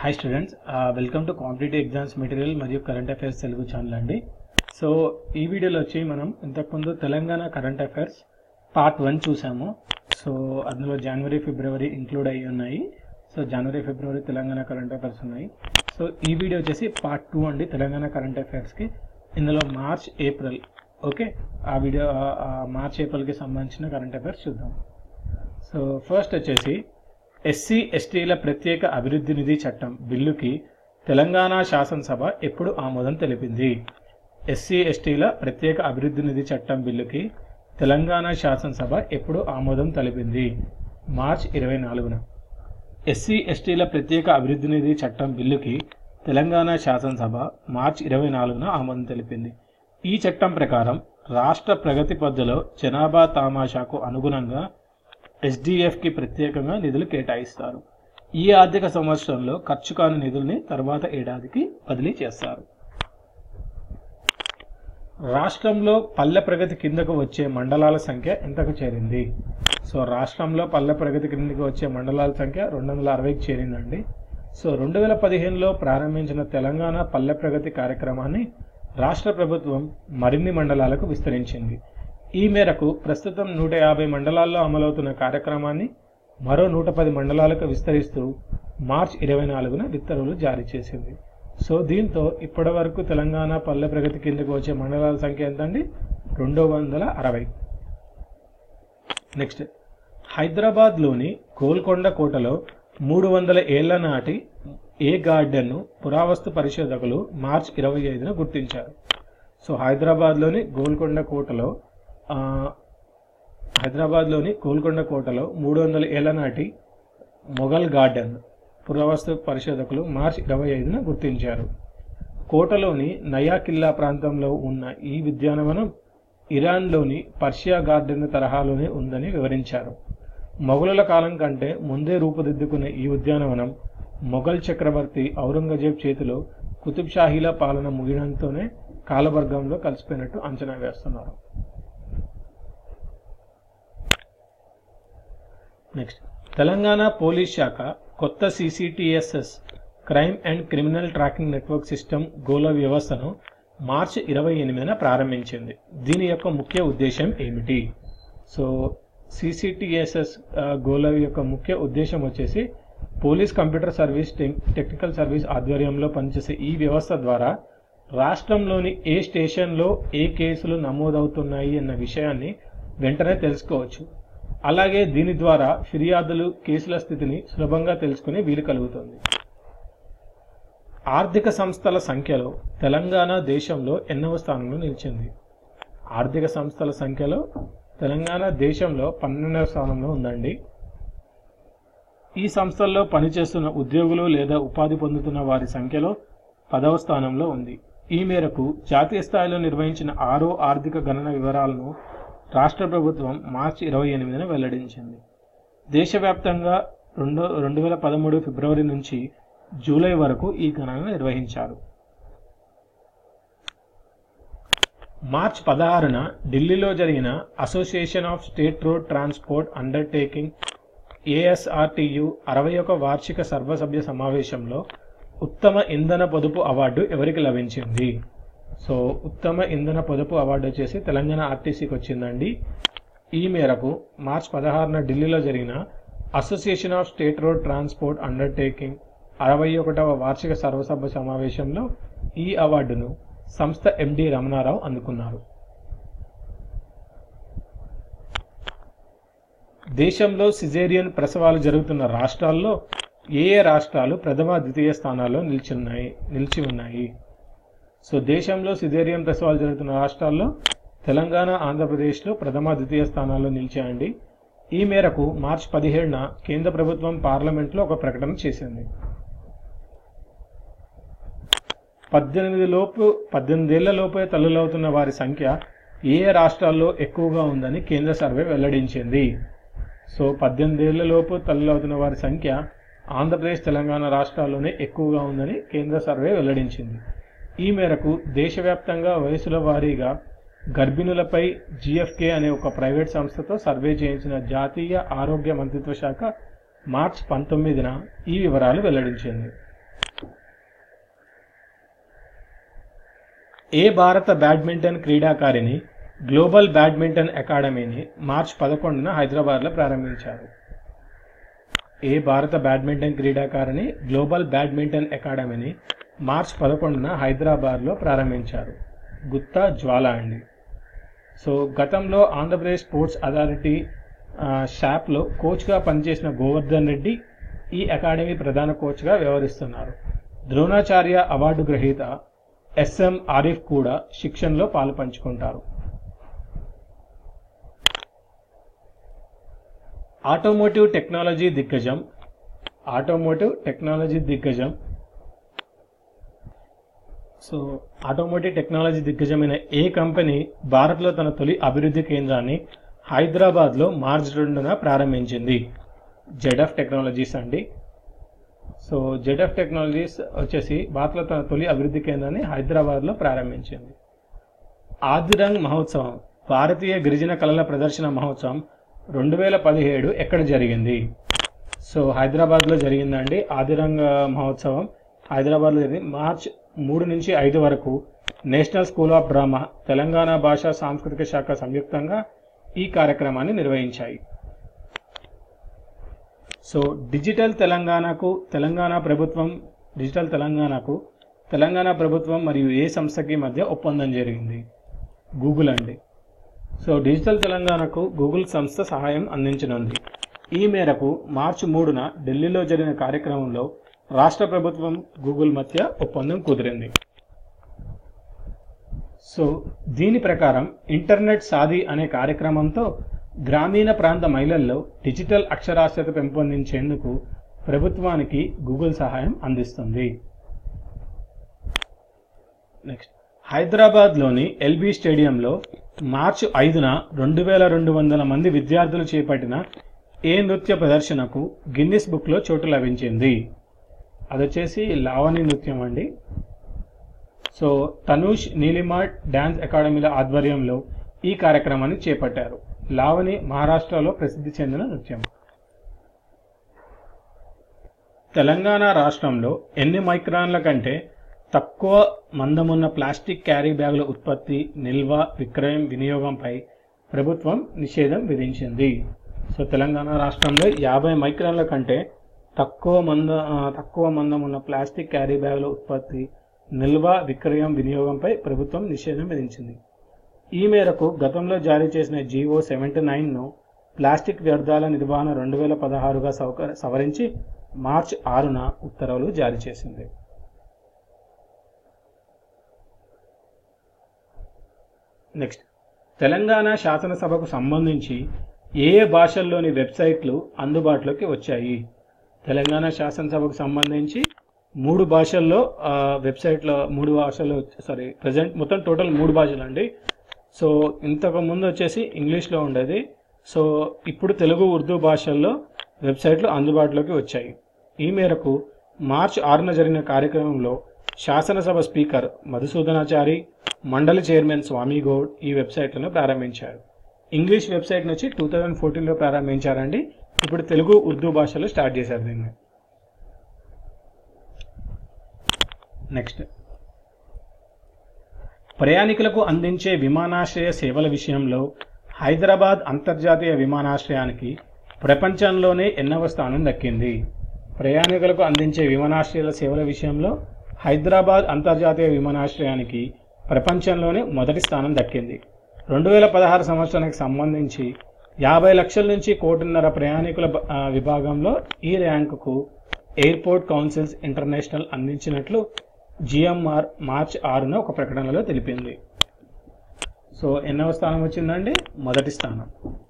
hi students welcome to competitive exams material మరియు current affairs Telugu channel అండి so ఈ వీడియోలో వచ్చి మనం ఇంతకుముందు Telangana current affairs part one చూసాము సో అందులో జనవరి ఫిబ్రవరి ఇంక్లూడ్ అయ్యి ఉన్నాయి సో జనవరి ఫిబ్రవరి తెలంగాణ కరెంట్ అఫైర్స్ ఉన్నాయి సో ఈ వీడియో వచ్చేసి పార్ట్ టూ అండి తెలంగాణ కరెంట్ అఫైర్స్కి ఇందులో మార్చ్ ఏప్రిల్ ఓకే ఆ వీడియో ఆ- ఆ మార్చ్ ఏప్రిల్కి సంబంధించిన కరెంట్ అఫైర్స్ చూద్దాం సో ఫస్ట్ వచ్చేసి ఎస్సీ ఎస్టీల ప్రత్యేక అభివృద్ధి నిధి చట్టం బిల్లుకి తెలంగాణ శాసనసభ ఎప్పుడు ఆమోదం తెలిపింది ఎస్సీ ఎస్టీల ప్రత్యేక అభివృద్ధి నిధి చట్టం బిల్లుకి తెలంగాణ శాసనసభ ఎప్పుడు ఆమోదం తెలిపింది మార్చ్ ఇరవై నాలుగున ఎస్సీ ఎస్టీల ప్రత్యేక అభివృద్ధి నిధి చట్టం బిల్లుకి తెలంగాణ శాసనసభ మార్చి ఇరవై నాలుగున ఆమోదం తెలిపింది ఈ చట్టం ప్రకారం రాష్ట్ర ప్రగతి పద్ధతిలో జనాభా తామాషాకు అనుగుణంగా ఎస్డిఎఫ్కి ప్రత్యేకంగా నిధులు కేటాయిస్తారు ఈ ఆర్థిక సంవత్సరంలో ఖర్చు కాని నిధుల్ని తర్వాత ఏడాదికి బదిలీ చేస్తారు రాష్ట్రంలో పల్లె ప్రగతి కిందకు వచ్చే మండలాల సంఖ్య ఎంతకు చేరింది సో రాష్ట్రంలో పల్లె ప్రగతి కిందకు వచ్చే మండలాల సంఖ్య రెండు వందల అరవైకి చేరిందండి సో రెండు వేల పదిహేనులో ప్రారంభించిన తెలంగాణ పల్లె ప్రగతి కార్యక్రమాన్ని రాష్ట్ర ప్రభుత్వం మరిన్ని మండలాలకు విస్తరించింది ఈ మేరకు ప్రస్తుతం నూట యాభై మండలాల్లో అమలవుతున్న కార్యక్రమాన్ని మరో నూట పది మండలాలకు విస్తరిస్తూ మార్చ్ ఇరవై నాలుగున ఉత్తర్వులు జారీ చేసింది సో దీంతో ఇప్పటి వరకు తెలంగాణ పల్లె ప్రగతి కిందకు వచ్చే మండలాల సంఖ్య ఎంత అండి రెండు వందల అరవై నెక్స్ట్ హైదరాబాద్లోని గోల్కొండ కోటలో మూడు వందల ఏళ్ల నాటి ఏ గార్డెన్ను పురావస్తు పరిశోధకులు మార్చ్ ఇరవై ఐదున గుర్తించారు సో హైదరాబాద్లోని గోల్కొండ కోటలో ఆ, హైదరాబాద్లోని గోల్కొండ కోటలో మూడు వందల ఏళ్ల నాటి మొఘల్ గార్డెన్ పురావస్తు పరిశోధకులు మార్చ్ ఇరవై ఐదున గుర్తించారు కోటలోని నయా కిల్లా ప్రాంతంలో ఉన్న ఈ ఉద్యానవనం ఇరాన్లోని పర్షియా గార్డెన్ తరహాలోనే ఉందని వివరించారు మొఘలుల కాలం కంటే ముందే రూపుదిద్దుకున్న ఈ ఉద్యానవనం మొఘల్ చక్రవర్తి ఔరంగజేబ్ చేతిలో కుతుబ్ షాహీల పాలన ముగియడంతోనే కాలవర్గంలో కలిసిపోయినట్టు అంచనా వేస్తున్నారు నెక్స్ట్ తెలంగాణ పోలీస్ శాఖ కొత్త CCTNS crime and criminal tracking network system గోల వ్యవస్థను మార్చి ఇరవై ఎనిమిదిన ప్రారంభించింది దీని యొక్క ముఖ్య ఉద్దేశం ఏమిటి సో సిసిటిఎస్ఎస్ గోల యొక్క ముఖ్య ఉద్దేశం వచ్చేసి police computer service tech- technical service ఆధ్వర్యంలో పనిచేసే ఈ వ్యవస్థ ద్వారా రాష్ట్రంలోని ఏ స్టేషన్లో ఏ కేసులు నమోదవుతున్నాయి అన్న విషయాన్ని వెంటనే తెలుసుకోవచ్చు అలాగే దీని ద్వారా ఫిర్యాదులు కేసుల స్థితిని సులభంగా తెలుసుకునే వీలు కలుగుతుంది ఆర్థిక సంస్థల సంఖ్యలో తెలంగాణ దేశంలో ఎన్నవ స్థానంలో నిలిచింది ఆర్థిక సంస్థల సంఖ్యలో తెలంగాణ దేశంలో పన్నెండవ స్థానంలో ఉందండి ఈ సంస్థల్లో పనిచేస్తున్న ఉద్యోగులు లేదా ఉపాధి పొందుతున్న వారి సంఖ్యలో పదవ స్థానంలో ఉంది ఈ మేరకు జాతీయ స్థాయిలో నిర్వహించిన ఆరో ఆర్థిక గణన వివరాలను రాష్ట్ర ప్రభుత్వం మార్చి ఇరవై ఎనిమిదిన వెల్లడించింది దేశవ్యాప్తంగా రెండు రెండు వేల పదమూడు ఫిబ్రవరి నుంచి జూలై వరకు ఈ గణన నిర్వహించారు మార్చ్ పదహారున ఢిల్లీలో జరిగిన association of state road transport undertaking ASRTU అరవై ఒక వార్షిక సర్వసభ్య సమావేశంలో ఉత్తమ ఇంధన పొదుపు అవార్డు ఎవరికి లభించింది సో ఉత్తమ ఇంధన పొదుపు అవార్డు వచ్చేసి తెలంగాణ ఆర్టీసీకి వచ్చిందండి ఈ మేరకు మార్చ్ పదహారున ఢిల్లీలో జరిగిన association of state road transport undertaking అరవై ఒకటవ వార్షిక సర్వసభ సమావేశంలో ఈ అవార్డును సంస్థ ఎండి రమణారావు అందుకున్నారు దేశంలో సిజేరియన్ ప్రసవాలు జరుగుతున్న రాష్ట్రాల్లో ఏ ఏ రాష్ట్రాలు ప్రథమ ద్వితీయ స్థానాల్లో నిలిచున్నాయి నిలిచి ఉన్నాయి సో దేశంలో సిజేరియన్ ప్రసవాలు జరుగుతున్న రాష్ట్రాల్లో తెలంగాణ ఆంధ్రప్రదేశ్లో ప్రథమ ద్వితీయ స్థానాల్లో నిలిచాయండి ఈ మేరకు మార్చి పదిహేడున కేంద్ర ప్రభుత్వం పార్లమెంట్లో ఒక ప్రకటన చేసింది పద్దెనిమిది లోపు పద్దెనిమిదేళ్ల లోపే తల్లులవుతున్న వారి సంఖ్య ఏ ఏ రాష్ట్రాల్లో ఎక్కువగా ఉందని కేంద్ర సర్వే వెల్లడించింది సో పద్దెనిమిదేళ్ల లోపు తల్లులవుతున్న వారి సంఖ్య ఆంధ్రప్రదేశ్ తెలంగాణ రాష్ట్రాల్లోనే ఎక్కువగా ఉందని కేంద్ర సర్వే వెల్లడించింది ఈ మేరకు దేశవ్యాప్తంగా వయసుల వారీగా గర్భిణులపై జిఎఫ్కే అనే ఒక ప్రైవేట్ సంస్థతో సర్వే చేయించిన జాతీయ ఆరోగ్య మంత్రిత్వ శాఖ మార్చ్ పంతొమ్మిదిన ఈ వివరాలు వెల్లడించింది ఏ భారత బ్యాడ్మింటన్ క్రీడాకారిణి గ్లోబల్ బ్యాడ్మింటన్ అకాడమీని మార్చ్ పదకొండున హైదరాబాద్లో ప్రారంభించారు ఏ భారత బ్యాడ్మింటన్ క్రీడాకారిణి గ్లోబల్ బ్యాడ్మింటన్ అకాడమీని మార్చ్ పదకొండున హైదరాబాద్లో ప్రారంభించారు గుత్తా జ్వాల అండి సో గతంలో ఆంధ్రప్రదేశ్ స్పోర్ట్స్ అథారిటీ ఆ, షాప్లో కోచ్గా పనిచేసిన గోవర్ధన్ రెడ్డి ఈ అకాడమీ ప్రధాన కోచ్గా వ్యవహరిస్తున్నారు ద్రోణాచార్య అవార్డు గ్రహీత ఎస్ఎం ఆరిఫ్ కూడా శిక్షణలో పాలు పంచుకుంటారు ఆటోమోటివ్ టెక్నాలజీ దిగ్గజం ఆటోమోటివ్ టెక్నాలజీ దిగ్గజం సో ఆటోమోటివ్ టెక్నాలజీ దిగ్గజమైన ఏ కంపెనీ భారత్లో తన తొలి అభివృద్ధి కేంద్రాన్ని హైదరాబాద్లో మార్చి రెండున ప్రారంభించింది జెడ్ఎఫ్ టెక్నాలజీస్ అండి సో జెడ్ఎఫ్ టెక్నాలజీస్ వచ్చేసి భారత్లో తన తొలి అభివృద్ధి కేంద్రాన్ని హైదరాబాద్లో ప్రారంభించింది ఆదిరంగ్ మహోత్సవం భారతీయ గిరిజన కళల ప్రదర్శన మహోత్సవం రెండు వేల పదిహేడు ఎక్కడ జరిగింది సో హైదరాబాద్లో జరిగిందండి ఆదిరంగ మహోత్సవం హైదరాబాద్లో జరిగింది మార్చ్ మూడు నుంచి ఐదు వరకు National School of Drama Telangana భాషా సాంస్కృతిక శాఖ సంయుక్తంగా ఈ కార్యక్రమాన్ని నిర్వహించాయి సో డిజిటల్ తెలంగాణకు తెలంగాణ ప్రభుత్వం డిజిటల్ తెలంగాణకు తెలంగాణ ప్రభుత్వం మరియు ఏ సంస్థకి మధ్య ఒప్పందం జరిగింది గూగుల్ అండి సో డిజిటల్ తెలంగాణకు గూగుల్ సంస్థ సహాయం అందించనుంది ఈ మేరకు మార్చి మూడున ఢిల్లీలో జరిగిన కార్యక్రమంలో రాష్ట్ర ప్రభుత్వం గూగుల్ మధ్య ఒప్పందం కుదిరింది సో దీని ప్రకారం ఇంటర్నెట్ సాది అనే కార్యక్రమంతో గ్రామీణ ప్రాంత మహిళల్లో డిజిటల్ అక్షరాస్యత పెంపొందించేందుకు ప్రభుత్వానికి గూగుల్ సహాయం అందిస్తుంది నెక్స్ట్ హైదరాబాద్లోని ఎల్బీ స్టేడియంలో మార్చి ఐదున రెండు వేల రెండు వందల మంది విద్యార్థులు చేపట్టిన ఏ నృత్య ప్రదర్శనకు గిన్నిస్ బుక్లో చోటు లభించింది అది వచ్చేసి లావణి నృత్యం అండి సో తనూష్ నీలిమా డ్యాన్స్ అకాడమీల ఆధ్వర్యంలో ఈ కార్యక్రమాన్ని చేపట్టారు లావణి మహారాష్ట్రలో ప్రసిద్ధి చెందిన నృత్యం తెలంగాణ రాష్ట్రంలో ఎన్ని మైక్రాన్ల కంటే తక్కువ మందమున్న ప్లాస్టిక్ క్యారీ బ్యాగుల ఉత్పత్తి నిల్వ విక్రయం వినియోగంపై ప్రభుత్వం నిషేధం విధించింది సో తెలంగాణ రాష్ట్రంలో యాభై మైక్రాన్ల కంటే తక్కువ మంద ఆ, తక్కువ మందం ఉన్న ప్లాస్టిక్ క్యారీ బ్యాగుల ఉత్పత్తి నిల్వ విక్రయం వినియోగంపై ప్రభుత్వం నిషేధం విధించింది ఈ మేరకు గతంలో జారీ చేసిన జీవో సెవెంటీ నైన్ను ప్లాస్టిక్ వ్యర్థాల నిర్వహణ రెండు వేల పదహారుగా సౌక సవరించి మార్చ్ ఆరున ఉత్తర్వులు జారీ చేసింది నెక్స్ట్ తెలంగాణ శాసనసభకు సంబంధించి ఏ ఏ భాషల్లోని వెబ్సైట్లు అందుబాటులోకి వచ్చాయి తెలంగాణ శాసనసభకు సంబంధించి మూడు భాషల్లో ఆ, వెబ్సైట్లో మూడు భాషల్లో సారీ ప్రజెంట్ మొత్తం టోటల్ మూడు భాషలు అండి సో ఇంతకు ముందు వచ్చేసి ఇంగ్లీష్లో ఉండేది సో ఇప్పుడు తెలుగు ఉర్దూ భాషల్లో వెబ్సైట్లు అందుబాటులోకి వచ్చాయి ఈ మేరకు మార్చ్ ఆరున జరిగిన కార్యక్రమంలో శాసనసభ స్పీకర్ మధుసూదనాచారి మండలి చైర్మన్ స్వామి గౌడ్ ఈ వెబ్సైట్లను ప్రారంభించారు ఇంగ్లీష్ వెబ్సైట్ నుంచి టూ థౌజండ్ ఫోర్టీన్లో ప్రారంభించారండి ఇప్పుడు తెలుగు ఉర్దూ భాషలో స్టార్ట్ చేశారు దీన్ని నెక్స్ట్ ప్రయాణికులకు అందించే విమానాశ్రయ సేవల విషయంలో హైదరాబాద్ అంతర్జాతీయ విమానాశ్రయానికి ప్రపంచంలోనే ఎన్నవ స్థానం దక్కింది ప్రయాణికులకు అందించే విమానాశ్రయాల సేవల విషయంలో హైదరాబాద్ అంతర్జాతీయ విమానాశ్రయానికి ప్రపంచంలోనే మొదటి స్థానం దక్కింది రెండు వేల పదహారు సంవత్సరానికి సంబంధించి యాభై లక్షల నుంచి కోటిన్నర ప్రయాణికుల బ- ఆ, విభాగంలో ఈ ర్యాంకుకు ఎయిర్పోర్ట్ కౌన్సిల్స్ ఇంటర్నేషనల్ అందించినట్లు జిఎంఆర్ మార్చ్ ఆరున ఒక ప్రకటనలో తెలిపింది సో ఎన్నవ స్థానం వచ్చిందండి మొదటి స్థానం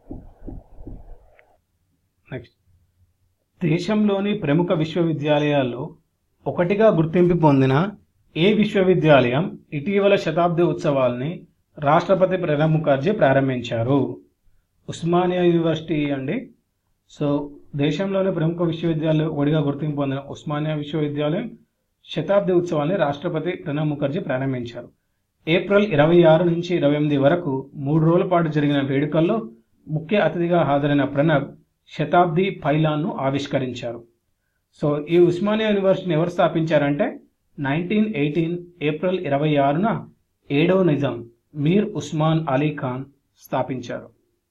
నెక్స్ట్ దేశంలోని ప్రముఖ విశ్వవిద్యాలయాల్లో ఒకటిగా గుర్తింపు పొందిన ఏ విశ్వవిద్యాలయం ఇటీవల శతాబ్ది ఉత్సవాల్ని రాష్ట్రపతి ప్రణబ్ ముఖర్జీ ప్రారంభించారు ఉస్మానియా యూనివర్సిటీ అండి సో దేశంలోని ప్రముఖ విశ్వవిద్యాలయం ఒకటిగా గుర్తింపు పొందిన ఉస్మానియా విశ్వవిద్యాలయం శతాబ్ది ఉత్సవాన్ని రాష్ట్రపతి ప్రణబ్ ముఖర్జీ ప్రారంభించారు ఏప్రిల్ ఇరవై ఆరు నుంచి ఇరవై ఎనిమిది వరకు మూడు రోజుల పాటు జరిగిన వేడుకల్లో ముఖ్య అతిథిగా హాజరైన ప్రణబ్ శతాబ్ది పైలాన్ను ఆవిష్కరించారు సో ఈ ఉస్మానియా యూనివర్సిటీని ఎవరు స్థాపించారంటే నైన్టీన్ ఎయిటీన్ ఏప్రిల్ ఇరవై ఆరున ఏడో నిజాం మీర్ ఉస్మాన్ అలీ ఖాన్ స్థాపించారు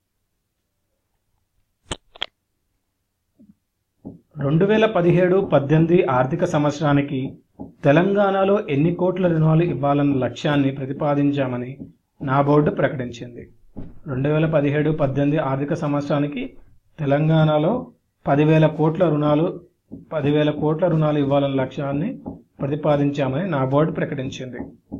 రెండు వేల పదిహేడు పద్దెనిమిది ఆర్థిక సంవత్సరానికి తెలంగాణలో ఎన్ని కోట్ల రుణాలు ఇవ్వాలన్న లక్ష్యాన్ని ప్రతిపాదించామని నా బోర్డు ప్రకటించింది రెండు వేల పదిహేడు పద్దెనిమిది ఆర్థిక సంవత్సరానికి తెలంగాణలో పదివేల కోట్ల రుణాలు పదివేల కోట్ల రుణాలు ఇవ్వాలన్న లక్ష్యాన్ని ప్రతిపాదించామని నా బోర్డు ప్రకటించింది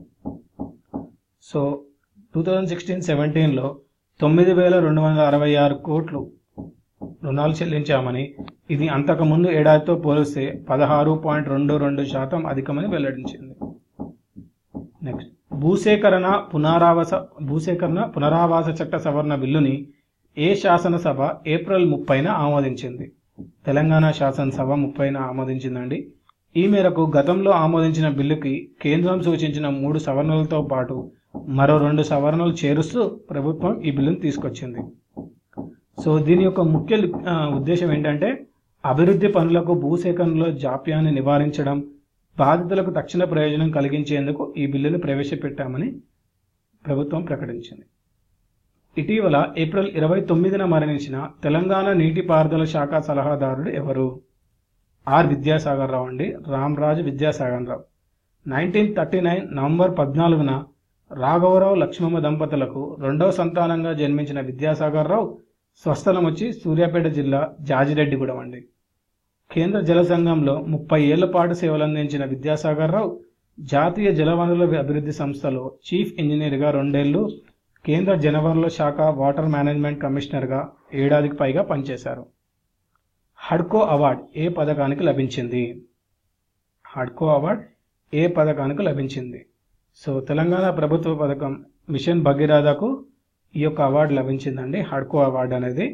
సో టూ థౌజండ్ సిక్స్టీన్ సెవెంటీన్లో తొమ్మిది వేల రెండు వందల అరవై ఆరు కోట్లు రుణాలు చెల్లించామని ఇది అంతకుముందు ఏడాదితో పోలిస్తే పదహారు పాయింట్ రెండు రెండు శాతం అధికమని వెల్లడించింది నెక్స్ట్ భూసేకరణ పునరావాస భూసేకరణ పునరావాస చట్ట సవరణ బిల్లుని ఏ శాసనసభ ఏప్రిల్ ముప్పైన ఆమోదించింది తెలంగాణ శాసనసభ ముప్పైన ఆమోదించిందండి ఈ మేరకు గతంలో ఆమోదించిన బిల్లుకి కేంద్రం సూచించిన మూడు సవరణలతో పాటు మరో రెండు సవరణలు చేరుస్తూ ప్రభుత్వం ఈ బిల్లును తీసుకొచ్చింది సో దీని యొక్క ముఖ్య ఆ, ఉద్దేశం ఏంటంటే అభివృద్ధి పనులకు భూసేకరణలో జాప్యాన్ని నివారించడం బాధితులకు తక్షణ ప్రయోజనం కలిగించేందుకు ఈ బిల్లును ప్రవేశపెట్టామని ప్రభుత్వం ప్రకటించింది ఇటీవల ఏప్రిల్ ఇరవై తొమ్మిదిన మరణించిన తెలంగాణ నీటిపారుదల శాఖ సలహాదారుడు ఎవరు ఆర్ విద్యాసాగర్ రావు అండి Ramaraju Vidyasagar Rao nineteen thirty nine November పద్నాలుగున రాఘవరావు లక్ష్మమ్మ దంపతులకు రెండవ సంతానంగా జన్మించిన విద్యాసాగర్ రావు స్వస్థలం వచ్చి సూర్యాపేట జిల్లా జాజిరెడ్డిగూడెం అండి కేంద్ర జల సంఘంలో ముప్పై ఏళ్ల పాటు సేవలందించిన విద్యాసాగర్ రావు జాతీయ జలవనరుల అభివృద్ధి సంస్థలో చీఫ్ ఇంజనీర్గా రెండేళ్లు కేంద్ర జలవనరుల శాఖ వాటర్ మేనేజ్మెంట్ కమిషనర్గా ఏడాదికి పైగా పనిచేశారు హడ్కో అవార్డ్ ఏ పథకానికి లభించింది హడ్కో అవార్డ్ ఏ పథకానికి లభించింది సో తెలంగాణ ప్రభుత్వ పథకం మిషన్ భగీరథకు ఈ యొక్క అవార్డు లభించిందండి హడ్కో అవార్డు అనేది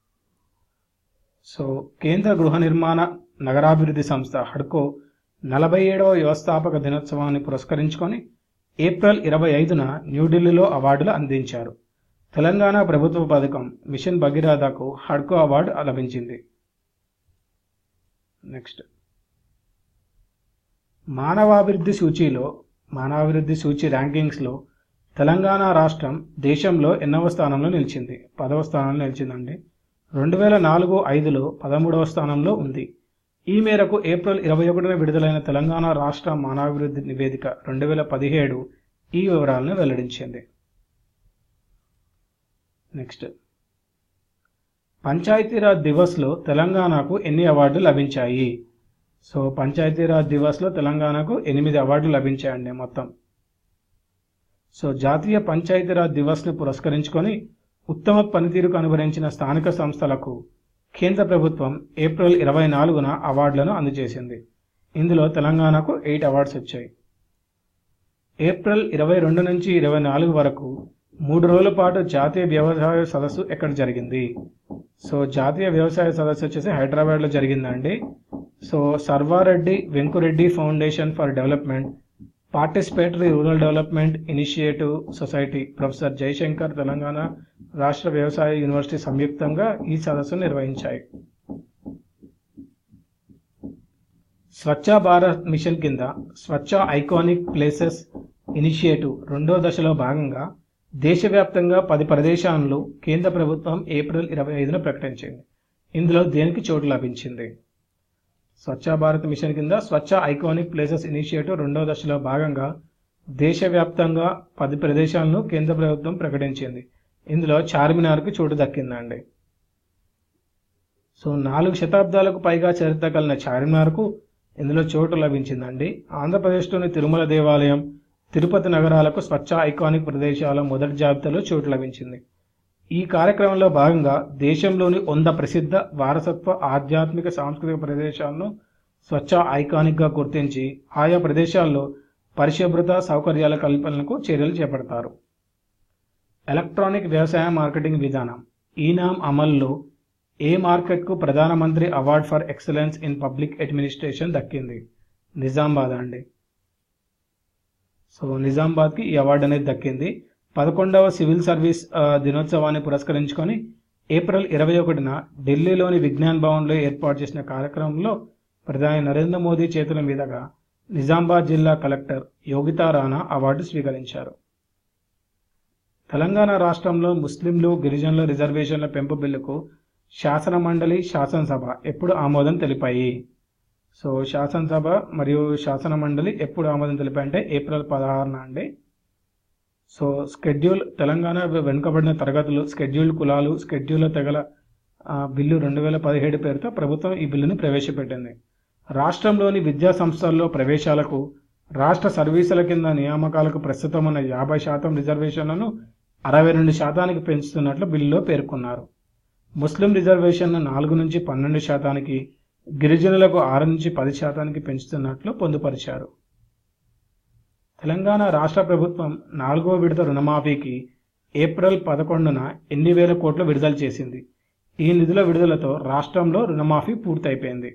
సో కేంద్ర గృహ నిర్మాణ నగరాభివృద్ధి సంస్థ హడ్కో నలభై ఏడవ వ్యవస్థాపక దినోత్సవాన్ని పురస్కరించుకొని ఏప్రిల్ ఇరవై ఐదున న్యూఢిల్లీలో అవార్డులు అందించారు తెలంగాణ ప్రభుత్వ పథకం మిషన్ భగీరథకు హడ్కో అవార్డు లభించింది నెక్స్ట్ మానవాభివృద్ధి సూచీలో మానవాభివృద్ధి సూచి ర్యాంకింగ్స్లో తెలంగాణ రాష్ట్రం దేశంలో ఎన్నవ స్థానంలో నిలిచింది పదవ స్థానంలో నిలిచిందండి రెండు వేల నాలుగు ఐదులో పదమూడవ స్థానంలో ఉంది ఈ మేరకు ఏప్రిల్ ఇరవై ఒకటిన విడుదలైన తెలంగాణ రాష్ట్ర మానవాభివృద్ధి నివేదిక రెండు వేల పదిహేడు ఈ వివరాలను వెల్లడించింది నెక్స్ట్ పంచాయతీరాజ్ దివస్లో తెలంగాణకు ఎన్ని అవార్డులు లభించాయి సో పంచాయతీరాజ్ దివస్లో తెలంగాణకు ఎనిమిది అవార్డులు లభించాయండి మొత్తం సో జాతీయ పంచాయతీరాజ్ దివస్ను పురస్కరించుకొని ఉత్తమ పనితీరు కనుబరించిన స్థానిక సంస్థలకు కేంద్ర ప్రభుత్వం ఏప్రిల్ ఇరవై నాలుగున అవార్డులను అందజేసింది ఇందులో తెలంగాణకు ఎయిట్ అవార్డ్స్ వచ్చాయి ఏప్రిల్ ఇరవై రెండు నుంచి ఇరవై నాలుగు వరకు మూడు రోజుల పాటు జాతీయ వ్యవసాయ సదస్సు ఎక్కడ జరిగింది సో జాతీయ వ్యవసాయ సదస్సు వచ్చేసి హైదరాబాద్లో జరిగిందండి so Sarvareddy Venkureddy foundation for development participatory rural development initiative society professor Jayashankar Telangana రాష్ట్ర వ్యవసాయ యూనివర్సిటీ సంయుక్తంగా ఈ సదస్సును నిర్వహించాయి స్వచ్ఛ భారత్ మిషన్ కింద స్వచ్ఛ ఐకానిక్ ప్లేసెస్ ఇనిషియేటివ్ రెండో దశలో భాగంగా దేశవ్యాప్తంగా పది ప్రదేశాలను కేంద్ర ప్రభుత్వం ఏప్రిల్ ఇరవై ఐదున ప్రకటించింది ఇందులో దేనికి చోటు లభించింది స్వచ్ఛ భారత్ మిషన్ కింద స్వచ్ఛ ఐకానిక్ ప్లేసెస్ ఇనిషియేటివ్ రెండో దశలో భాగంగా దేశవ్యాప్తంగా పది ప్రదేశాలను కేంద్ర ప్రభుత్వం ప్రకటించింది ఇందులో చార్మినార్కు చోటు దక్కిందండి సో నాలుగు శతాబ్దాలకు పైగా చరిత్ర కలిగిన చార్మినార్కు ఇందులో చోటు లభించిందండి ఆంధ్రప్రదేశ్లోని తిరుమల దేవాలయం తిరుపతి నగరాలకు స్వచ్ఛ ఐకానిక్ ప్రదేశాల మొదటి జాబితాలో చోటు లభించింది ఈ కార్యక్రమంలో భాగంగా దేశంలోని వంద ప్రసిద్ధ వారసత్వ ఆధ్యాత్మిక సాంస్కృతిక ప్రదేశాలను స్వచ్ఛ ఐకానిక్గా గుర్తించి ఆయా ప్రదేశాల్లో పరిశుభ్రత సౌకర్యాల కల్పనకు చర్యలు చేపడతారు ఎలక్ట్రానిక్ వ్యవసాయ మార్కెటింగ్ విధానం ఈనాం అమల్లో ఏ మార్కెట్కు ప్రధానమంత్రి award for excellence in public administration దక్కింది నిజామాబాద్ అండి సో నిజామాబాద్కి ఈ అవార్డు అనేది దక్కింది పదకొండవ సివిల్ సర్వీస్ ఆ, దినోత్సవాన్ని పురస్కరించుకొని ఏప్రిల్ ఇరవై ఒకటిన ఢిల్లీలోని విజ్ఞాన్ భవన్లో ఏర్పాటు చేసిన కార్యక్రమంలో ప్రధాని నరేంద్ర మోదీ చేతుల మీదుగా నిజామాబాద్ జిల్లా కలెక్టర్ యోగితా రాణా అవార్డు స్వీకరించారు తెలంగాణ రాష్ట్రంలో ముస్లింలు గిరిజనుల రిజర్వేషన్ల పెంపు బిల్లుకు శాసన మండలి శాసనసభ ఎప్పుడు ఆమోదం తెలిపాయి సో శాసనసభ మరియు శాసన మండలి ఎప్పుడు ఆమోదం తెలిపాయి అంటే ఏప్రిల్ పదహారున అండి సో స్కెడ్యూల్ తెలంగాణ వెనుకబడిన తరగతులు స్కెడ్యూల్డ్ కులాలు స్కెడ్యూల్ తెగల ఆ, బిల్లు రెండు వేల పదిహేడు పేరుతో ప్రభుత్వం ఈ బిల్లును ప్రవేశపెట్టింది రాష్ట్రంలోని విద్యా సంస్థల్లో ప్రవేశాలకు రాష్ట్ర సర్వీసుల కింద నియామకాలకు ప్రస్తుతం ఉన్న యాభై శాతం రిజర్వేషన్లను అరవై రెండు శాతానికి పెంచుతున్నట్లు బిల్లులో పేర్కొన్నారు ముస్లిం రిజర్వేషన్ను నాలుగు నుంచి పన్నెండు శాతానికి గిరిజనులకు ఆరు నుంచి పది శాతానికి పెంచుతున్నట్లు పొందుపరిచారు తెలంగాణ రాష్ట్ర ప్రభుత్వం నాలుగో విడత రుణమాఫీకి ఏప్రిల్ పదకొండున ఎన్ని వేల కోట్లు విడుదల చేసింది ఈ నిధుల విడుదలతో రాష్ట్రంలో రుణమాఫీ పూర్తయిపోయింది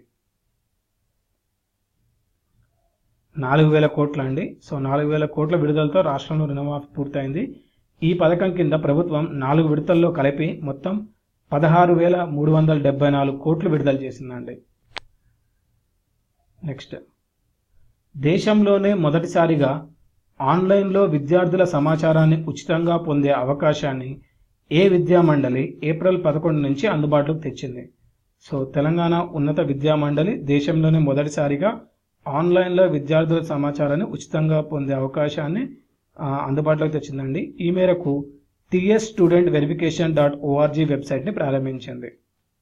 నాలుగు వేల కోట్ల అండి సో నాలుగు వేల కోట్ల విడుదలతో రాష్ట్రంలో రుణమాఫీ పూర్తయింది ఈ పథకం కింద ప్రభుత్వం నాలుగు విడతల్లో కలిపి మొత్తం పదహారు వేల మూడు వందల డెబ్బై నాలుగు కోట్లు విడుదల చేసిందండి నెక్స్ట్ దేశంలోనే మొదటిసారిగా ఆన్లైన్లో విద్యార్థుల సమాచారాన్ని ఉచితంగా పొందే అవకాశాన్ని ఏ విద్యా మండలి ఏప్రిల్ పదకొండు నుంచి అందుబాటులోకి తెచ్చింది సో తెలంగాణ ఉన్నత విద్యా మండలి దేశంలోనే మొదటిసారిగా ఆన్లైన్లో విద్యార్థుల సమాచారాన్ని ఉచితంగా పొందే అవకాశాన్ని ఆ, అందుబాటులోకి తెచ్చిందండి ఈ మేరకు TS student verification dot ORG వెబ్సైట్ని ప్రారంభించింది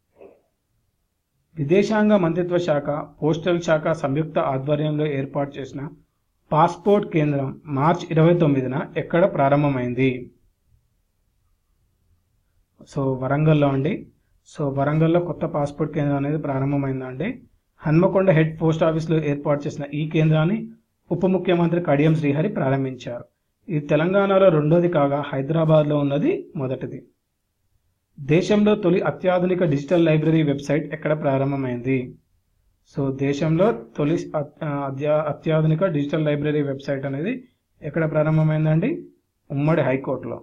విదేశాంగ మంత్రిత్వ శాఖ పోస్టల్ శాఖ సంయుక్త ఆధ్వర్యంలో ఏర్పాటు చేసిన పాస్పోర్ట్ కేంద్రం మార్చ్ ఇరవై తొమ్మిదిన ఎక్కడ ప్రారంభమైంది సో వరంగల్లో అండి సో వరంగల్లో కొత్త పాస్పోర్ట్ కేంద్రం అనేది ప్రారంభమైందండి హన్మకొండ హెడ్ పోస్ట్ ఆఫీస్లో ఏర్పాటు చేసిన ఈ కేంద్రాన్ని ఉప ముఖ్యమంత్రి కడియం శ్రీహరి ప్రారంభించారు ఇది తెలంగాణలో రెండోది కాగా హైదరాబాద్లో ఉన్నది మొదటిది దేశంలో తొలి అత్యాధునిక డిజిటల్ లైబ్రరీ వెబ్సైట్ ఎక్కడ ప్రారంభమైంది సో దేశంలో తొలి అత్- అత్యా- అత్యాధునిక డిజిటల్ లైబ్రరీ వెబ్సైట్ అనేది ఎక్కడ ప్రారంభమైందండి ఉమ్మడి హైకోర్టులో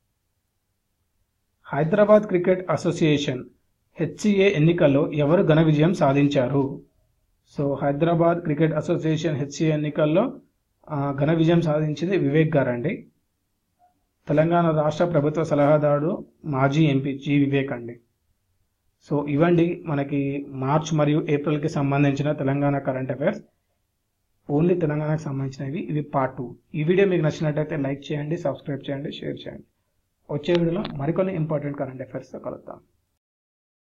హైదరాబాద్ క్రికెట్ అసోసియేషన్ హెచ్సిఏ ఎన్నికల్లో ఎవరు ఘన విజయం సాధించారు so Hyderabad cricket association HCA ఎన్నికల్లో ఆ, ఘన విజయం సాధించింది వివేక్ గారండి తెలంగాణ రాష్ట్ర ప్రభుత్వ సలహాదారుడు మాజీ ఎంపీ జి వివేక్ అండి సో ఇవండి మనకి మార్చ్ మరియు ఏప్రిల్కి సంబంధించిన తెలంగాణ కరెంట్ అఫైర్స్ ఓన్లీ తెలంగాణకు సంబంధించినవి ఇవి పార్ట్ టూ ఈ వీడియో మీకు నచ్చినట్టయితే లైక్ చేయండి సబ్స్క్రైబ్ చేయండి షేర్ చేయండి వచ్చే వీడియోలో మరికొన్ని ఇంపార్టెంట్ కరెంట్ అఫైర్స్తో కలుద్దాం